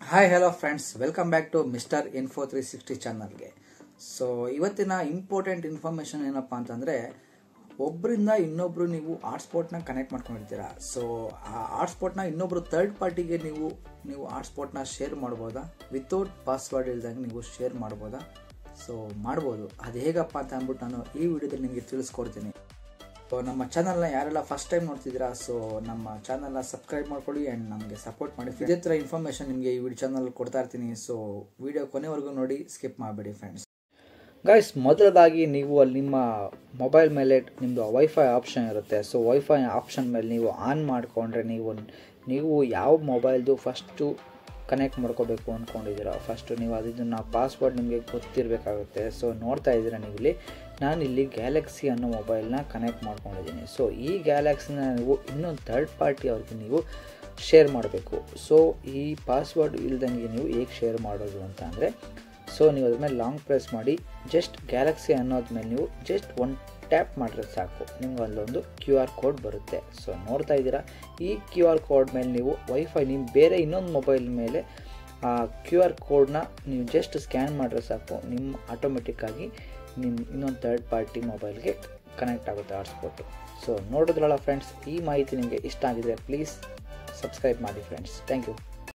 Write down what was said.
hi hello friends welcome back to mister info three sixty ಚಾನಲ್ಗೆ so ಇವತ್ತಿನ important information ಏನಪ್ಪ ಅಂತಂದರೆ ಒಬ್ಬರಿಂದ ಇನ್ನೊಬ್ರು ನೀವು ಹಾಟ್ಸ್ಪಾಟ್ನ ಕನೆಕ್ಟ್ ಮಾಡ್ಕೊಂಡಿರ್ತೀರಾ ಸೊ ಆ ಹಾಟ್ಸ್ಪಾಟ್ನ ಇನ್ನೊಬ್ರು ಥರ್ಡ್ ಪಾರ್ಟಿಗೆ ನೀವು ನೀವು ಹಾಟ್ಸ್ಪಾಟ್ನ ಶೇರ್ ಮಾಡ್ಬೋದಾ ವಿತೌಟ್ ಪಾಸ್ವರ್ಡ್ ಇಲ್ದಂಗೆ ನೀವು ಶೇರ್ ಮಾಡ್ಬೋದಾ ಸೊ ಮಾಡ್ಬೋದು ಅದು ಹೇಗಪ್ಪ ಅಂತ ಅಂದ್ಬಿಟ್ಟು ನಾನು ಈ ವಿಡಿಯೋದಲ್ಲಿ ನಿಮಗೆ ತಿಳಿಸ್ಕೊಡ್ತೀನಿ ಸೊ ನಮ್ಮ ಚಾನಲ್ನ ಯಾರೆಲ್ಲ ಫಸ್ಟ್ ಟೈಮ್ ನೋಡ್ತಿದ್ದೀರಾ ಸೊ ನಮ್ಮ ಚಾನಲ್ನ ಸಬ್ಸ್ಕ್ರೈಬ್ ಮಾಡ್ಕೊಳ್ಳಿ ಆ್ಯಂಡ್ ನಮಗೆ ಸಪೋರ್ಟ್ ಮಾಡಿ ಇದೇ ಥರ ಇನ್ಫಾರ್ಮೇಷನ್ ನಿಮಗೆ ಈ ವಿಡಿಯೋ ಚಾನಲ್ ಕೊಡ್ತಾ ಇರ್ತೀನಿ ಸೊ ವಿಡಿಯೋ ಕೊನೆವರೆಗೂ ನೋಡಿ ಸ್ಕಿಪ್ ಮಾಡಬೇಡಿ ಫ್ರೆಂಡ್ಸ್ ಗೈಸ್ ಮೊದಲದಾಗಿ ನೀವು ಅಲ್ಲಿ ನಿಮ್ಮ ಮೊಬೈಲ್ ಮೇಲೆ ನಿಮ್ಮದು ವೈಫೈ ಆಪ್ಷನ್ ಇರುತ್ತೆ ಸೊ ವೈಫೈ ಆಪ್ಷನ್ ಮೇಲೆ ನೀವು ಆನ್ ಮಾಡಿಕೊಂಡ್ರೆ ನೀವು ನೀವು ಯಾವ ಮೊಬೈಲ್ದು ಫಸ್ಟು ಕನೆಕ್ಟ್ ಮಾಡ್ಕೋಬೇಕು ಅಂದ್ಕೊಂಡಿದ್ದೀರಾ ಫಸ್ಟು ನೀವು ಅದನ್ನು ಪಾಸ್ವರ್ಡ್ ನಿಮಗೆ ಗೊತ್ತಿರಬೇಕಾಗುತ್ತೆ ಸೊ ನೋಡ್ತಾ ಇದ್ದೀರಾ ನೀವು ಇಲ್ಲಿ ನಾನು ಇಲ್ಲಿ ಗ್ಯಾಲಕ್ಸಿ ಅನ್ನೋ ಮೊಬೈಲ್ನ ಕನೆಕ್ಟ್ ಮಾಡ್ಕೊಂಡಿದ್ದೀನಿ ಸೊ ಈ ಗ್ಯಾಲಕ್ಸಿನ ನೀವು ಇನ್ನೊಂದು ಥರ್ಡ್ ಪಾರ್ಟಿ ಅವ್ರಿಗೆ ನೀವು ಶೇರ್ ಮಾಡಬೇಕು ಸೊ ಈ ಪಾಸ್ವರ್ಡ್ ಇಲ್ದಂಗೆ ನೀವು ಹೇಗೆ ಶೇರ್ ಮಾಡೋದು ಅಂತ ಅಂದರೆ ಸೊ ನೀವು ಅದ್ರ ಮೇಲೆ ಲಾಂಗ್ ಪ್ರೆಸ್ ಮಾಡಿ ಜಸ್ಟ್ ಗ್ಯಾಲಕ್ಸಿ ಅನ್ನೋದ್ಮೇಲೆ ನೀವು ಜಸ್ಟ್ ಒನ್ ಟ್ಯಾಪ್ ಮಾಡಿದ್ರೆ ಸಾಕು ನಿಮ್ಗೆ ಅಲ್ಲೊಂದು ಕ್ಯೂ ಆರ್ ಕೋಡ್ ಬರುತ್ತೆ ಸೊ ನೋಡ್ತಾ ಇದ್ದೀರಾ ಈ ಕ್ಯೂ ಆರ್ ಕೋಡ್ ಮೇಲೆ ನೀವು ವೈಫೈ ನಿಮ್ಮ ಬೇರೆ ಇನ್ನೊಂದು ಮೊಬೈಲ್ ಮೇಲೆ ಆ ಕ್ಯೂ ಆರ್ ಕೋಡ್ನ ನೀವು ಜಸ್ಟ್ ಸ್ಕ್ಯಾನ್ ಮಾಡಿದ್ರೆ ಸಾಕು ನಿಮ್ಮ ಆಟೋಮೆಟಿಕ್ಕಾಗಿ ನಿಮ್ಮ ಇನ್ನೊಂದು ಥರ್ಡ್ ಪಾರ್ಟಿ ಮೊಬೈಲ್ಗೆ ಕನೆಕ್ಟ್ ಆಗುತ್ತೆ ಹಾಟ್ಸ್ಪಾಟು ಸೊ ನೋಡಿದ್ರಲ್ಲ ಫ್ರೆಂಡ್ಸ್ ಈ ಮಾಹಿತಿ ನಿಮಗೆ ಇಷ್ಟ ಆಗಿದ್ರೆ ಪ್ಲೀಸ್ ಸಬ್ಸ್ಕ್ರೈಬ್ ಮಾಡಿ ಫ್ರೆಂಡ್ಸ್ ಥ್ಯಾಂಕ್ ಯು